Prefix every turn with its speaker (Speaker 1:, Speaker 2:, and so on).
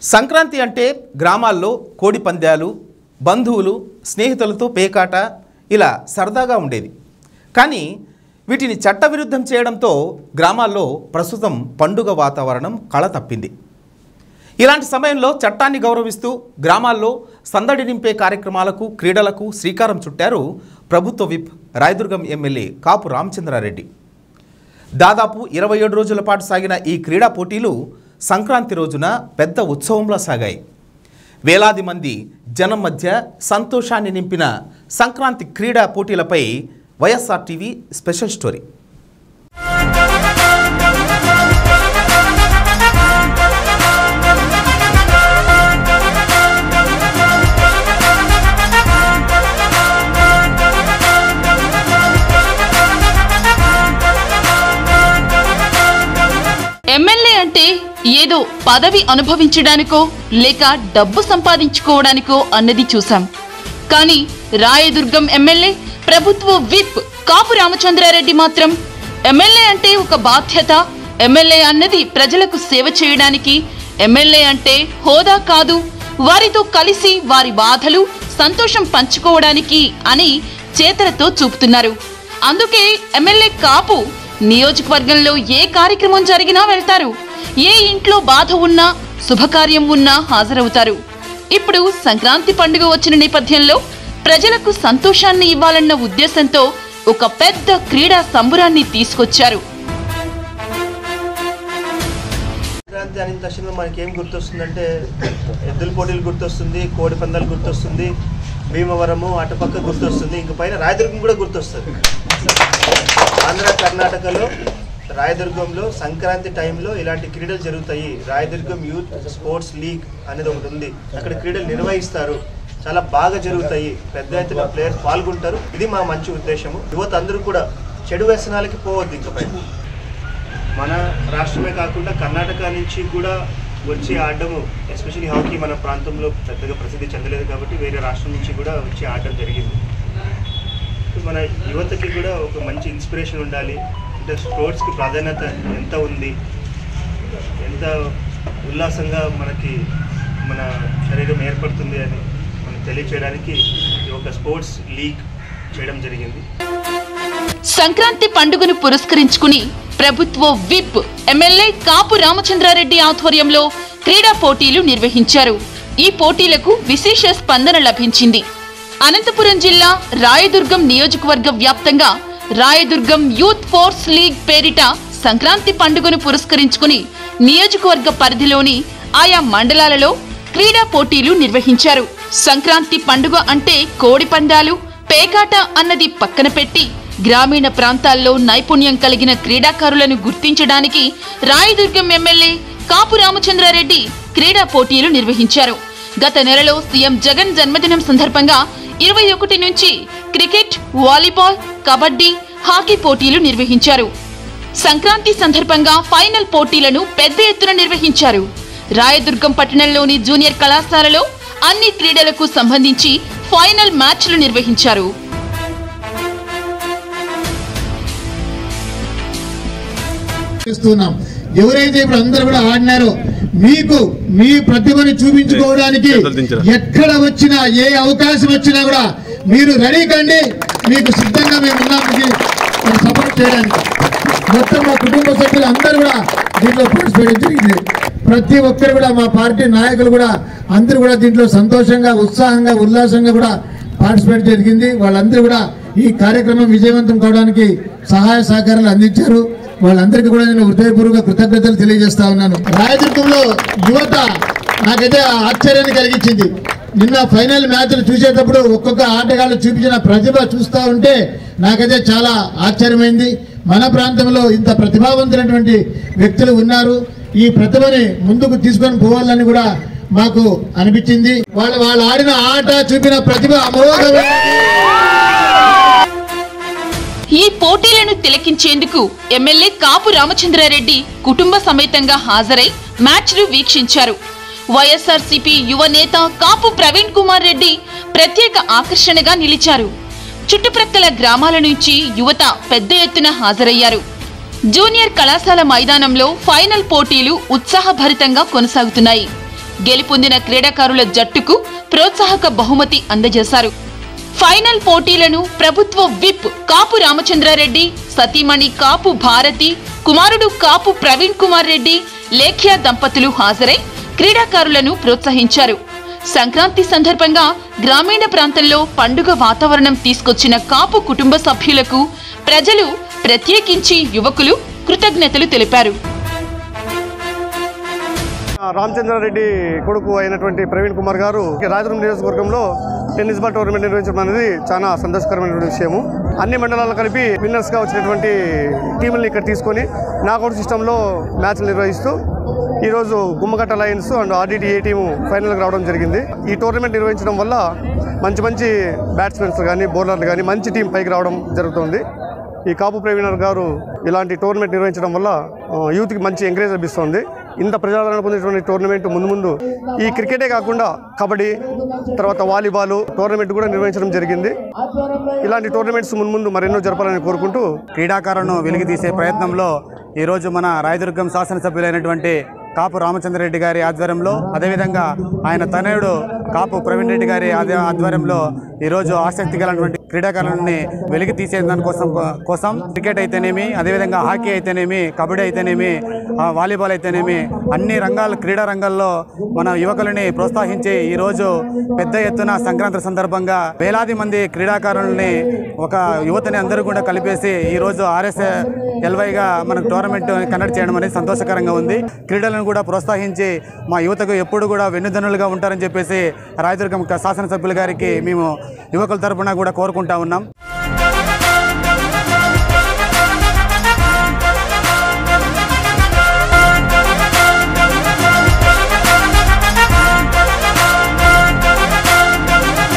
Speaker 1: సంక్రాంతి అంటే గ్రామాల్లో కోడి పందాలు బంధువులు స్నేహితులతో పేకాట ఇలా సరదాగా ఉండేది కానీ వీటిని చట్టవిరుద్ధం చేయడంతో గ్రామాల్లో ప్రస్తుతం పండుగ వాతావరణం కళ తప్పింది ఇలాంటి సమయంలో చట్టాన్ని గౌరవిస్తూ గ్రామాల్లో సందడి నింపే కార్యక్రమాలకు క్రీడలకు శ్రీకారం చుట్టారు ప్రభుత్వ విప్ రాయదుర్గం ఎమ్మెల్యే కాపు రామచంద్రారెడ్డి దాదాపు ఇరవై ఏడు రోజుల పాటు సాగిన ఈ క్రీడా పోటీలు సంక్రాంతి రోజున పెద్ద ఉత్సవంలా సాగాయి వేలాది మంది జనం మధ్య సంతోషాన్ని నింపిన సంక్రాంతి క్రీడా పోటీలపై YSR TV special story
Speaker 2: MLA అంటే ఏదో పదవి అనుభవించడానికో లేక డబ్బు సంపాదించుకోవడానికో అన్నది చూసాం కానీ రాయదుర్గం ఎమ్మెల్యే ప్రభుత్వ విప్ కాపు రామచంద్రారెడ్డి మాత్రం ఎమ్మెల్యే అంటే ఒక బాధ్యత ఎమ్మెల్యే అన్నది ప్రజలకు సేవ చేయడానికి ఎమ్మెల్యే అంటే హోదా కాదు వారితో కలిసి వారి బాధలు సంతోషం పంచుకోవడానికి అని చేతలతో చూపుతున్నారు అందుకే ఎమ్మెల్యే కాపు నియోజకవర్గంలో ఏ కార్యక్రమం జరిగినా వెళ్తారు ఏ ఇంట్లో బాధ ఉన్నా శుభకార్యం ఉన్నా హాజరవుతారు ఇప్పుడు సంక్రాంతి పండుగ వచ్చిన నేపథ్యంలో ప్రజలకు సంతోషాన్ని ఇవ్వాలన్న ఉద్దేశంతో ఒక పెద్ద క్రీడా సంబురాన్ని తీసుకొచ్చారు
Speaker 3: సంక్రాంతి అనే తక్షణం మనకి ఏం గుర్తొస్తుందంటే ఎద్దుల పోటీలు గుర్తొస్తుంది కోడి పందాలు గుర్తొస్తుంది భీమవరము అటుపక్క గుర్తొస్తుంది ఇంక పైన రాయదుర్గం కూడా గుర్తొస్తుంది ఆంధ్ర కర్ణాటకలో రాయదుర్గంలో సంక్రాంతి టైంలో ఇలాంటి క్రీడలు జరుగుతాయి రాయదుర్గం యూత్ స్పోర్ట్స్ లీగ్ అనేది ఒకటి ఉంది అక్కడ క్రీడలు నిర్వహిస్తారు చాలా బాగా జరుగుతాయి పెద్ద ఎత్తున ప్లేయర్స్ పాల్గొంటారు ఇది మా మంచి ఉద్దేశము యువత అందరూ కూడా చెడు వ్యసనాలకి పోవద్దు ఇంక పైన మన రాష్ట్రమే కాకుండా కర్ణాటక నుంచి కూడా వచ్చి ఆడడము ఎస్పెషల్లీ హాకీ మన ప్రాంతంలో పెద్దగా ప్రసిద్ధి చెందలేదు కాబట్టి వేరే రాష్ట్రం నుంచి కూడా వచ్చి ఆడడం జరిగింది మన యువతకి కూడా ఒక మంచి ఇన్స్పిరేషన్ ఉండాలి అంటే స్పోర్ట్స్కి ప్రాధాన్యత ఎంత ఉంది ఎంత ఉల్లాసంగా మనకి మన శరీరం ఏర్పడుతుంది అని మనకు తెలియచేయడానికి ఈ ఒక స్పోర్ట్స్ లీగ్ చేయడం జరిగింది
Speaker 2: సంక్రాంతి పండుగను పురస్కరించుకుని ప్రభుత్వ విప్ ఎమ్మెల్యే కాపు రామచంద్రారెడ్డి ఆధ్వర్యంలో క్రీడా పోటీలు నిర్వహించారు ఈ పోటీలకు విశేష స్పందన లభించింది అనంతపురం జిల్లా రాయదుర్గం నియోజకవర్గ వ్యాప్తంగా రాయదుర్గం యూత్ ఫోర్స్ లీగ్ పేరిట సంక్రాంతి పండుగను పురస్కరించుకుని నియోజకవర్గ పరిధిలోని ఆయా మండలాలలో క్రీడా పోటీలు నిర్వహించారు సంక్రాంతి పండుగ అంటే కోడి పందాలు పేకాట అన్నది పక్కన పెట్టి గ్రామీణ ప్రాంతాల్లో నైపుణ్యం కలిగిన క్రీడాకారులను గుర్తించడానికి రాయదుర్గం ఎమ్మెల్యే కాపు రామచంద్రారెడ్డి క్రీడా పోటీలు నిర్వహించారు గత నెలలో సీఎం జగన్ జన్మదినం సందర్భంగా ఇరవై ఒకటి నుంచి క్రికెట్ వాలీబాల్ కబడ్డీ హాకీ పోటీలు నిర్వహించారు సంక్రాంతి సందర్భంగా ఫైనల్ పోటీలను పెద్ద ఎత్తున నిర్వహించారు రాయదుర్గం పట్టణంలోని జూనియర్ కళాశాలలో అన్ని క్రీడలకు సంబంధించి ఫైనల్ మ్యాచ్లు నిర్వహించారు
Speaker 4: చేస్తున్నాం ఎవరైతే ఇప్పుడు అందరూ కూడా ఆడినారో మీకు మీ ప్రతిభని చూపించుకోవడానికి ఎక్కడ వచ్చినా ఏ అవకాశం వచ్చినా కూడా మీరు రెడీ కండి మీకు సిద్ధంగా మేము ఉన్నాం మీకు సపోర్ట్ చేయడానికి మొత్తం మా కుటుంబ సభ్యులు అందరూ కూడా దీంట్లో పార్టిసిపేట్ జరిగింది ప్రతి ఒక్కరు కూడా మా పార్టీ నాయకులు కూడా అందరూ కూడా దీంట్లో సంతోషంగా ఉత్సాహంగా ఉల్లాసంగా కూడా పార్టిసిపేట్ జరిగింది వాళ్ళందరూ కూడా ఈ కార్యక్రమం విజయవంతం కావడానికి సహాయ సహకారాలు అందించారు వాళ్ళందరికీ కూడా నేను హృదయపూర్వక కృతజ్ఞతలు తెలియజేస్తా ఉన్నాను రాయదుర్గంలో యువత నాకైతే ఆశ్చర్యాన్ని కలిగించింది నిన్న ఫైనల్ మ్యాచ్లు చూసేటప్పుడు ఒక్కొక్క ఆటగాళ్ళు చూపించిన ప్రతిభ చూస్తా ఉంటే నాకైతే చాలా ఆశ్చర్యమైంది మన ప్రాంతంలో ఇంత ప్రతిభావంతులైనటువంటి వ్యక్తులు ఉన్నారు ఈ ప్రతిభని ముందుకు తీసుకొని పోవాలని కూడా మాకు అనిపించింది వాళ్ళు వాళ్ళు ఆడిన ఆట చూపిన ప్రతిభ అమోఘమైనది
Speaker 2: ఈ పోటీలను తిలకించేందుకు ఎమ్మెల్యే కాపు రామచంద్రారెడ్డి కుటుంబ సమేతంగా హాజరై మ్యాచ్లు వీక్షించారు వైఎస్ఆర్సీపీ యువ నేత కాపు ప్రవీణ్ కుమార్ రెడ్డి ప్రత్యేక ఆకర్షణగా నిలిచారు చుట్టుప్రక్కల గ్రామాల నుంచి యువత పెద్ద ఎత్తున హాజరయ్యారు జూనియర్ కళాశాల మైదానంలో ఫైనల్ పోటీలు ఉత్సాహభరితంగా కొనసాగుతున్నాయి గెలుపొందిన క్రీడాకారుల జట్టుకు ప్రోత్సాహక బహుమతి అందజేశారు ఫైనల్ పోటీలను ప్రభుత్వ విప్ కాపు రామచంద్రారెడ్డి సతీమణి కాపు భారతి కుమారుడు కాపు ప్రవీణ్ కుమార్ రెడ్డి లేఖ్య దంపతులు హాజరై క్రీడాకారులను ప్రోత్సహించారు సంక్రాంతి సందర్భంగా గ్రామీణ ప్రాంతంలో పండుగ వాతావరణం తీసుకొచ్చిన కాపు కుటుంబ సభ్యులకు ప్రజలు ప్రత్యేకించి యువకులు కృతజ్ఞతలు తెలిపారు
Speaker 5: రామచంద్రారెడ్డి కొడుకు అయినటువంటి ప్రవీణ్ కుమార్ గారు రాజపురం నియోజకవర్గంలో టెన్నిస్ బాల్ టోర్నమెంట్ నిర్వహించడం అనేది చాలా సంతోషకరమైనటువంటి విషయము అన్ని మండలాలు కలిపి విన్నర్స్గా వచ్చినటువంటి టీముల్ని ఇక్కడ తీసుకొని నాకౌట్ సిస్టంలో మ్యాచ్లు నిర్వహిస్తూ ఈరోజు Gummagatta lions and RDTA team ఫైనల్కి రావడం జరిగింది ఈ టోర్నమెంట్ నిర్వహించడం వల్ల మంచి మంచి బ్యాట్స్మెన్స్ కానీ బౌలర్లు కానీ మంచి టీం పైకి రావడం జరుగుతుంది ఈ కాపు ప్రవీణర్ గారు ఇలాంటి టోర్నమెంట్ నిర్వహించడం వల్ల ఆ, యూత్కి మంచి ఎంకరేజ్ లభిస్తుంది ఇంత ప్రజాదరణ పొందినటువంటి టోర్నమెంట్ ముందు ముందు ఈ క్రికెటే కాకుండా కబడ్డీ తర్వాత వాలీబాల్ టోర్నమెంట్ కూడా నిర్వహించడం జరిగింది ఇలాంటి టోర్నమెంట్స్ ముందు ముందు మరెన్నో జరపాలని కోరుకుంటూ
Speaker 6: క్రీడాకారులను వెలికితీసే ప్రయత్నంలో ఈరోజు మన రాయదుర్గం శాసనసభ్యులైనటువంటి కాపు రామచంద్రరెడ్డి గారి ఆధ్వర్యంలో అదేవిధంగా ఆయన తనయుడు కాపు ప్రవీణ్ రెడ్డి గారి ఆధ్వ- ఆధ్వర్యంలో ఈరోజు ఆసక్తి గలటువంటి క్రీడాకారులని వెలికి తీసే దానికోసం కోసం క్రికెట్ అయితేనేమి అదేవిధంగా హాకీ అయితేనేమి కబడ్డీ అయితేనేమి ఆ, వాలీబాల్ అయితేనేమి అన్ని రంగాలు క్రీడా రంగాల్లో మన యువకులని ప్రోత్సహించి ఈరోజు పెద్ద ఎత్తున సంక్రాంతి సందర్భంగా వేలాది మంది క్రీడాకారులని ఒక యువతని అందరూ కూడా కలిపేసి ఈరోజు ఆర్ఎస్ ఎల్వైగా మనకు టోర్నమెంట్ కండక్ట్ చేయడం అనేది సంతోషకరంగా ఉంది క్రీడలను కూడా ప్రోత్సహించి మా యువతకు ఎప్పుడు కూడా వెన్నుదన్నులుగా ఉంటారని చెప్పేసి రాయదుర్గం శాసనసభ్యుల గారికి మేము యువకుల తరపున కూడా కోరుకుంటా ఉన్నాం